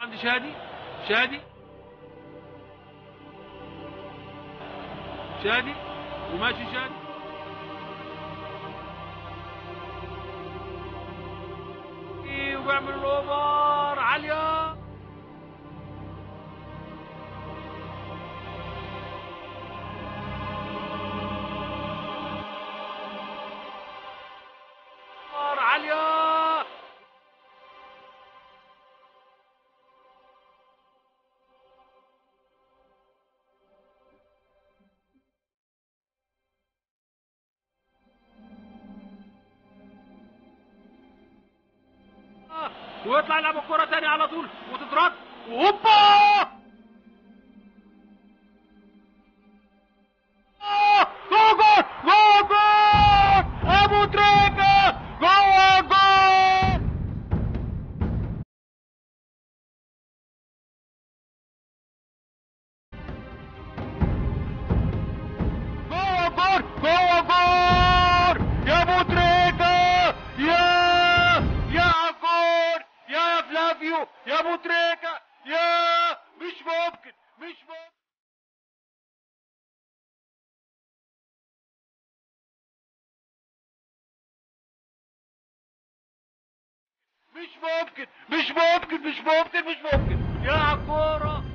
عند شادي شادي شادي وماشي شادي إيه، وبيعمل الاوفر عاليه أوفر عاليه آه، ويطلع يلعب الكرة تاني على طول وتترد وهوبا آه، جول جول جول جول ابو تريكة جوه جول جوه جول جوه جول يا ابو تريكة يا يا عقور يا فلافيو يا ابو تريكة يا مش ممكن مش ممكن مش ممكن مش ممكن مش ممكن مش ممكن يا عكورة